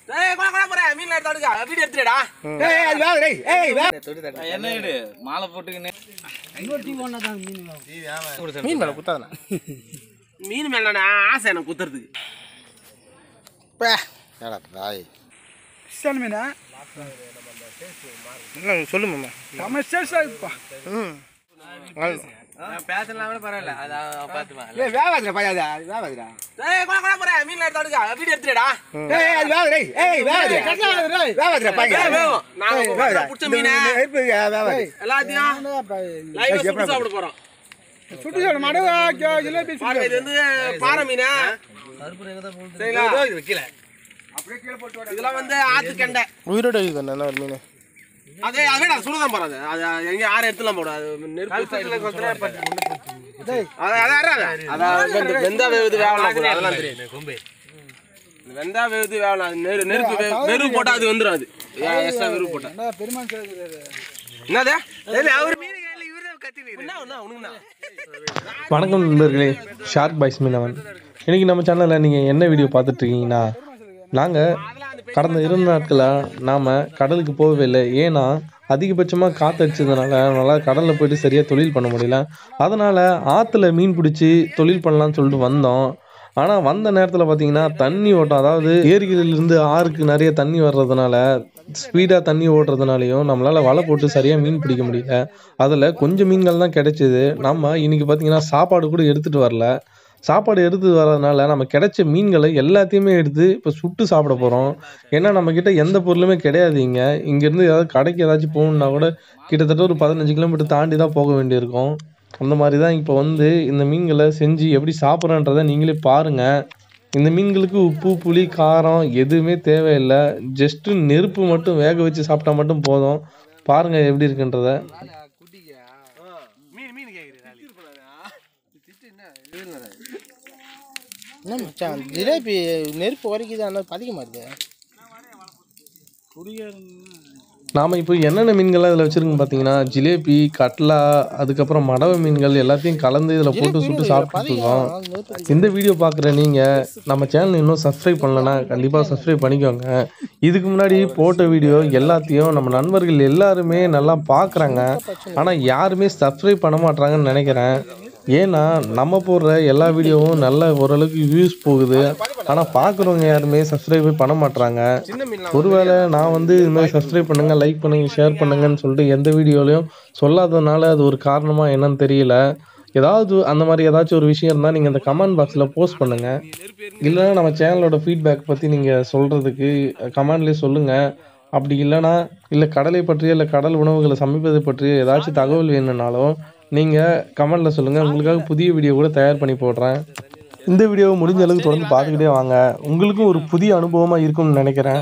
ஏய் கொலை கொலை போறேன் மீன்ல எடுத்து அடுக்கா வீடியோ எடுத்துடா ஏய் அது வேக டேய் ஏய் வேக என்ன இடு மாலை போட்டுக்கின்னு மீன் மேல குத்தாதனா மீன் மேல ஆசை எனக்கு குத்துறதுக்கு பே ஏடா தாய் கிறிஸ்டியன் மீனா இல்லை சொல்லு மாமா நம்ம சேஷா இருப்பா ம் பேசலாம் கூட பரவாயில்ல அதான் பார்த்துமா ஏய் வேகாதுடா பையாதா அது வேகாதுடா ஏய் கொலை கொலை போறேன் மீன்ல எடுத்து அடுக்கா வீடியோ எடுத்துடா ஏய் அது வேக டேய் ஏய் வேகாது வேகாதுடா பையா ஏய், வேகும். நாங்க இப்ப வேகாதுடா பிடிச்ச மீனை நெருப்பு வேகாது எல்லாத்தையும் லைவா சுட்டு சாப்பிட போறோம் சுட்டு சாப்பிட மாடு ஜிலேபி பாருங்க இது வந்து பாறை மீன் சரிங்களா இதெல்லாம் வந்து ஆத்து கெண்டை உயிரோட இது தானே ஒரு மீன் அதே அதே நான் சுடுதான் போறது அது எங்க யாரும் எடுத்துலாம் போடும் அது நெருப்பு அது அதான் அதான் அதான் வெந்த- வெந்தா வேவுது வேவலாம் போடும் அதெல்லாம் தெரியும் இந்த வெந்தா வேவுது வேவலாம் அது நெரு நெருப்பு வே- வெறுவு போட்டா அது வந்துடும் அது எக்ஸ்ட்ரா வெறுவு போட்டா பெருமாள் சேர்க்கிறாரு என்னது அவர் மீன் என்ன ஒண்ணா உனக்குண்ணா வணக்கம் நண்பர்களே ஷார்க் பாய்ஸ் மீனவன் இன்னைக்கு நம்ம சேனலில் நீங்கள் என்ன வீடியோ பார்த்துட்டு இருக்கீங்கன்னா நாங்கள் கடந்த இரண்டு நாட்களாக நாம் கடலுக்கு போகவே இல்லை ஏன்னா அதிகபட்சமாக காற்றடிச்சதுனால நம்மளால் கடலில் போயிட்டு சரியாக தொழில் பண்ண முடியல அதனால் ஆற்றுல மீன் பிடிச்சி தொழில் பண்ணலாம்னு சொல்லிட்டு வந்தோம் ஆனால் வந்த நேரத்தில் பார்த்தீங்கன்னா தண்ணி ஓட்டம் அதாவது ஏரிகளிலிருந்து ஆறுக்கு நிறைய தண்ணி வர்றதுனால ஸ்பீடாக தண்ணி ஓடுறதுனாலையும் நம்மளால் வலை போட்டு சரியாக மீன் பிடிக்க முடியல அதில் கொஞ்சம் மீன்கள் தான் கிடைச்சிது நம்ம இன்னைக்கு பார்த்தீங்கன்னா சாப்பாடு கூட எடுத்துகிட்டு வரல சாப்பாடு எடுத்து வரதுனால நம்ம கிடைச்ச மீன்களை எல்லாத்தையுமே எடுத்து இப்போ சுட்டு சாப்பிட போகிறோம் ஏன்னா நம்மக்கிட்ட எந்த பொருளுமே கிடையாது இங்கே இங்கேருந்து ஏதாவது கடைக்கு ஏதாச்சும் போகணுன்னா கூட கிட்டத்தட்ட ஒரு பதினஞ்சு கிலோமீட்டர் தாண்டி தான் போக வேண்டியிருக்கும் அந்த மாதிரி தான் இப்போ வந்து இந்த மீன்களை செஞ்சு எப்படி சாப்பிட்றன்றதை நீங்களே பாருங்கள் இந்த மீன்களுக்கு உப்பு புளி காரம் எதுவுமே தேவையில்லை ஜஸ்ட்டு நெருப்பு மட்டும் வேக வச்சு சாப்பிட்டா மட்டும் போதும் பாருங்கள் எப்படி இருக்குன்றத மீன் மீன் கேக்குறீங்க என்ன மச்சான் ஜிலேபி நெருப்பு வரைக்கும் ஆனால் பதிக்க மாட்டுது நாம் இப்போ என்னென்ன மீன்கள்லாம் இதில் வச்சுருக்கோம் பார்த்தீங்கன்னா ஜிலேபி கட்லா அதுக்கப்புறம் மடவை மீன்கள் எல்லாத்தையும் கலந்து இதில் போட்டு சுட்டு சாப்பிட்டு இருக்கோம் இந்த வீடியோ பார்க்குற நீங்கள் நம்ம சேனல் இன்னும் சப்ஸ்கிரைப் பண்ணலன்னா கண்டிப்பாக சப்ஸ்கிரைப் பண்ணிக்கோங்க இதுக்கு முன்னாடி போட்ட வீடியோ எல்லாத்தையும் நம்ம நண்பர்கள் எல்லாருமே நல்லா பார்க்குறாங்க ஆனால் யாருமே சப்ஸ்கிரைப் பண்ண மாட்றாங்கன்னு நினைக்கிறேன் ஏன்னா நம்ம போடுற எல்லா வீடியோவும் நல்ல ஓரளவுக்கு வியூஸ் போகுது ஆனால் பார்க்குறவங்க யாருமே சப்ஸ்கிரைபே பண்ண மாட்றாங்க ஒருவேளை நான் வந்து இது மாதிரி சப்ஸ்கிரைப் பண்ணுங்க லைக் பண்ணுங்க ஷேர் பண்ணுங்கன்னு சொல்லிட்டு எந்த வீடியோலையும் சொல்லாததுனால அது ஒரு காரணமா என்னன்னு தெரியல ஏதாவது அந்த மாதிரி ஏதாச்சும் ஒரு விஷயம் இருந்தால் நீங்கள் இந்த கமெண்ட் பாக்ஸில் போஸ்ட் பண்ணுங்கள் இல்லைன்னா நம்ம சேனலோட ஃபீட்பேக் பற்றி நீங்கள் சொல்கிறதுக்கு கமெண்ட்லேயே சொல்லுங்கள் அப்படி இல்லைன்னா இல்லை கடலை பற்றிய இல்லை கடல் உணவுகளை சமைப்பதை பற்றிய ஏதாச்சும் தகவல் வேணும்னாலும் நீங்கள் கமெண்டில் சொல்லுங்கள் உங்களுக்காக புதிய வீடியோ கூட தயார் பண்ணி போடுறேன் இந்த வீடியோவை முடிஞ்ச அளவுக்கு தொடர்ந்து பார்த்துக்கிட்டே வாங்க உங்களுக்கும் ஒரு புதிய அனுபவமாக இருக்கும்னு நினைக்கிறேன்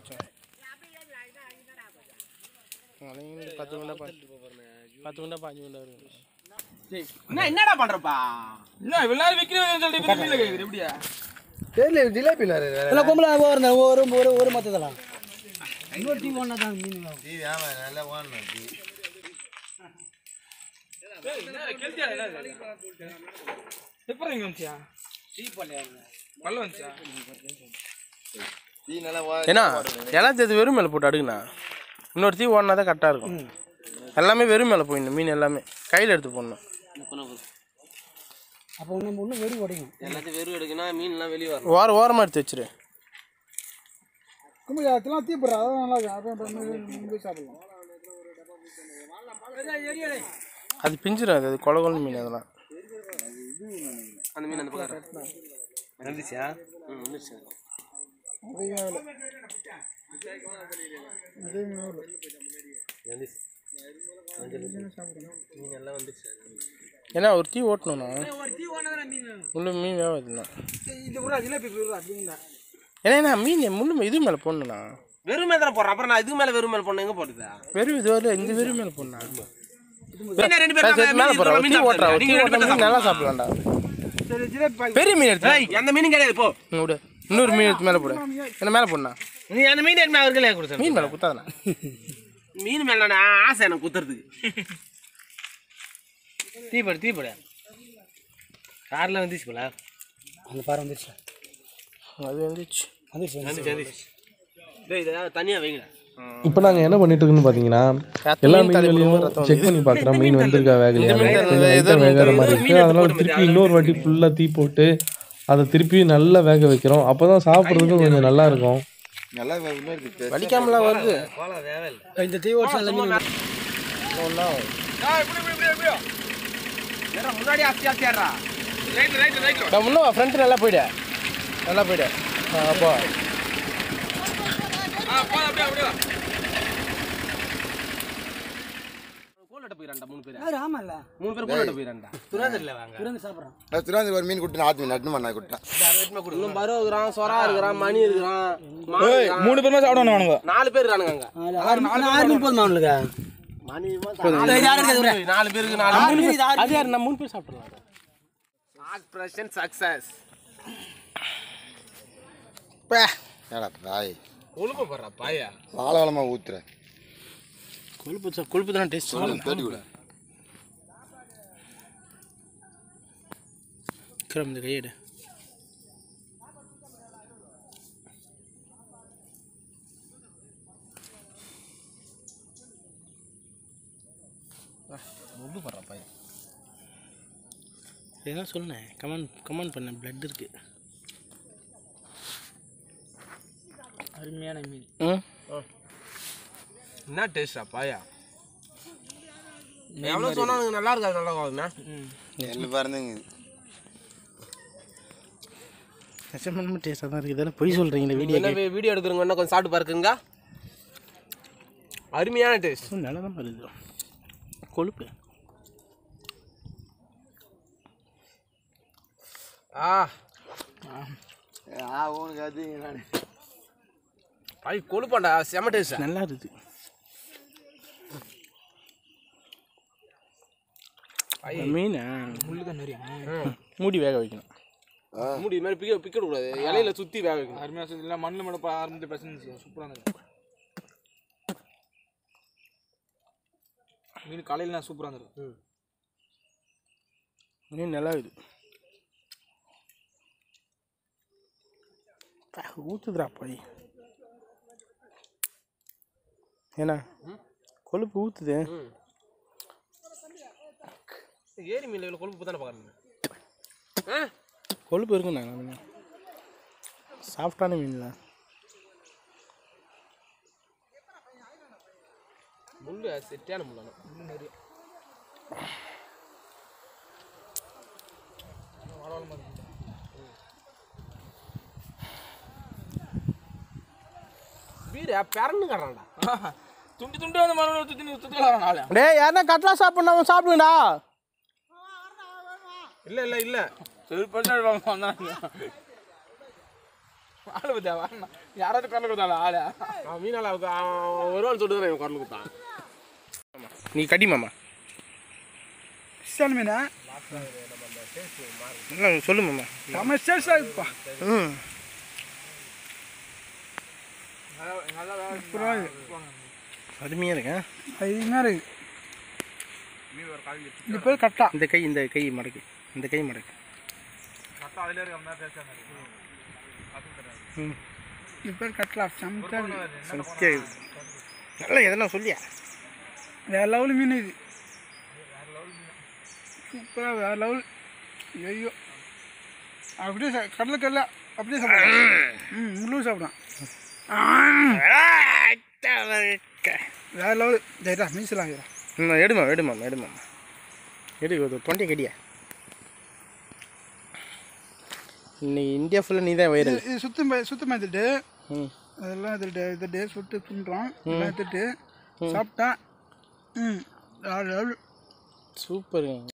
பத்து மணி பத்து மணி பாஞ்சு மணி வரும் என்ன என்னடா பண்றப்பா என்ன எல்லாரும் விற்கிறேன் சொல்லிட்டு மீன்ல கேக்குது எப்படியா தெரியல ஜிலேபி எல்லாம் கும்பலா போகிறேன் ஒரு ஒரு ஒரு மொத்தத்தில் இன்னொரு டீ ஒன்றா தான் மீன் எப்படி இங்க வந்துச்சியா பல்ல வந்துச்சா ஏன்னா எல்லாத்தையும் வெறும் மேலே போட்டு அடுக்குண்ணா இன்னொரு தீ ஓடினா தான் கரெக்டாக இருக்கும் எல்லாமே வெறும் மேலே போயிடணும் மீன் எல்லாமே கையில் எடுத்து போடணும் அப்போ நம்ம ஒன்றும் வெடி உடையும் எல்லாத்தையும் வெறும் எடுக்கணும் மீன் எல்லாம் வெளியே வரும் ஓர ஓரமாக எடுத்து வச்சிரு கும்பலாத்தெல்லாம் தீப்புறா அதான் நல்லா இருக்கும் அதான் போய் சாப்பிடலாம் அது பிஞ்சிடாது அது கொல கொல மீன் அதெல்லாம் அந்த மீன் அந்த பக்கம் வந்துச்சா ம் வந்துச்சு ஏன்னா ஒரு தீ ஓட்டணும்ண்ணா முள்ளு மீன் வேகாதுண்ணா இது பூரா ஜிலேபி பூரா அப்படிங்களா ஏன்னா மீன் முள்ளு இது மேலே போடணுண்ணா வெறுமே தானே போடுறேன் அப்புறம் நான் இதுக்கு மேல வெறும் மேல போடணும் எங்க போடுதா வெறும் இது வரல இந்த வெறும் மேலே போடணும் மீன் ரெண்டு பேரும் சரி, மேலே போடுறா மீன் தீ ஓட்டுறா சாப்பிடுங்க. தீ நீங்க ஓட்டுற ரெண்டு மீன் பேரும் நல்லா சாப்பிடலாம்டா சரி ஜிலேபி பாக்கி பெரிய மீன் எடுத்து ஏய், எந்த மீனும் கிடையாது போ இங்க விடு இன்னொரு மீன் எடுத்து மேலே போடு என்ன மேலே போடணும் நீ அந்த மீன் என்ன அவர்களே கொடுத்த மீன் மேலே குத்தாதண்ணா மீன் மேல நான் ஆசை எனக்கு குத்துறதுக்கு தீப்படு தீப்படு கார்ல வந்துச்சு போல அந்த பாரு வந்துருச்சு அது வந்துச்சு வந்துருச்சு வந்துருச்சு டேய் இதை தனியா வைங்க இப்போ நாங்கள் என்ன பண்ணிட்டு இருக்கோம்னு பார்த்தீங்கன்னா எல்லா மீன்களையும் செக் பண்ணி பார்க்குறோம் மீன் வந்திருக்கா வேகலையா கொஞ்சம் லைட்டாக வேகாத மாதிரி இருக்குது அதனால திருப்பி இன்னொரு வாட்டி ஃபுல்லாக தீ போட்டு அதை திருப்பி நல்லா வேக வைக்கிறோம் அப்போ தான் சாப்பிட்றதுக்கும் கொஞ்சம் நல்லா இருக்கும் வலிக்காமலாம் வருது இந்த தீ ஓட்டு நல்ல மீன் ஏறா, முன்னாடி ஆஸ்தி ஆஸ்தியாடுறா நான் முன்ன ஃப்ரண்ட் நல்லா போயிடு நல்லா போயிடு ஆ, அப்போ கோலட்ட போயிடறான்டா மூணு பேர் யாரு ஆமால்ல மூணு பேர் கோலட்ட போயிடறான்டா பிறந்து சாப்பிட்றான் திருவாந்தி ஒரு மீன் குட்டி நாட்டு மீன் நட்டு மண்ணா குட்டேன் இன்னும் பரோ இருக்கிறான் சொரா இருக்கிறான் மணி இருக்கிறான் மான் இருக்கிறான். மூணு பேருமே சாப்பிடணும் வானுங்க நாலு பேர் இருக்கானுங்க அங்க ஆறு ஆறு ஆறு மீன் போதுமா அவனுக்கு நாலு யாரும் இருக்காது பேருக்கு நாலு பேருக்கு நாலு பேர் அது யார் நம்ம மூணு பேர் சாப்பிட்றலாம் ஆப்ரேஷன் சக்சஸ் ஏடா தாய் கொழுப்ப போடுறா பாயா வாழை வளமா ஊத்துறேன் கொழுப்பு சா- கொழுப்பு தானே டேஸ்ட் தேடி விட கிரம் இந்த கையெடு இதான் சொன்னேன் கமெண்ட் கமெண்ட் பண்ணேன் பிளட் இருக்கு அருமையான மீன் ம் என்ன டேஸ்டா பாயா எவ்வளோ சொன்னானுங்க நல்லா இருக்காது நல்லா ஆகுதுண்ணா என்ன பாருங்க நிஜமான டேஸ்ட்டாக தான் இருக்குது இதெல்லாம் பொய் சொல்கிறீங்களே வீடியோ என்ன வீடியோ எடுக்கிறவங்க என்ன கொஞ்சம் சாப்பிட்டு பாருக்குங்க அருமையான டேஸ்ட் நல்லா தான் வருது கொழுப்பு ஆ ஆ உனக்கு அது நான் ஐ கொழுப்பாண்டா செம டேஸ்ட் நல்லா இருக்குது மீனா மூடி வேக வைக்கணும் மூடி இது மாதிரி பிக்க பிக்க கூடாது இலையில சுத்தி வேக வைக்கணும் அருமையாக செஞ்சு இல்லை மண்ணில் மட்டும் ஆரம்பிச்சு பிரச்சனை சூப்பராக இருந்தது மீன் காலையில் நான் சூப்பராக இருந்தது மீன் நல்லா இருக்குது பா, ஊத்துதுடா போய் ஏண்ணா கொழுப்பு ஊத்துது ஏரி மீன்ல இவ்வளவு கொழுப்பு தானே பார்க்கணும் கொழுப்பு இருக்குண்ணா மீன் சாஃப்டான மீன்ல முள்ளு செட்டியான முள்ளான வீர பிறந்து கறான்டா துண்டு துண்டு வந்து மறுபடியும் சுற்றி சுற்றி நாளே டேய் யாருன்னா கட்லா சாப்பிட்ணும் அவன் சாப்பிடுங்கடா இல்ல இல்ல இல்ல சரி பண்ண வந்தாங்க ஆளு பத்தியா வரணும் யாராவது கரல கொடுத்தாலும் ஆளு அவன் மீனால அவன் அவன் வருவான்னு சொல்லிட்டு தான் இவன் குரல் கொடுத்தான் நீ கடி மாமா சிஸ்டன் மீனா இல்லை சொல்லு மாமா நம்ம சேல்ஸ் ஆகுதுப்பா ம் அருமையாக இருக்கேன் இதுமாரி இருக்கு இது பேர் கட்டா இந்த கை இந்த கை மடக்கு இந்த கை மடக்கு ம் இது பேர் கட்டலா சமைச்சா சத்தியா இது. நல்லா எதனா சொல்லியா வேற லெவல் மீன் இது சூப்பராக வேற லெவல் ஐயோ அப்படியே சா- கடலுக்கல்ல அப்படியே சாப்பிடுறேன் ம் முழு சாப்பிடுவேன் வேற லெவல் ஜெயரா மீசலாம் ஐயா ம் எடுமா எடுமா எடுமா எடு ஒரு தொண்டை கடியா இன்னைக்கு இந்தியா ஃபுல்லாக நீ தான் வைரல் இது சுத்தம் சுத்தமாக எடுத்துட்டு ம் அதெல்லாம் எடுத்துட்டு எடுத்துட்டு சுட்டு துண்டுறோம் எல்லாம் எடுத்துட்டு சாப்பிட்டேன் ம் வேற லெவல் சூப்பருங்க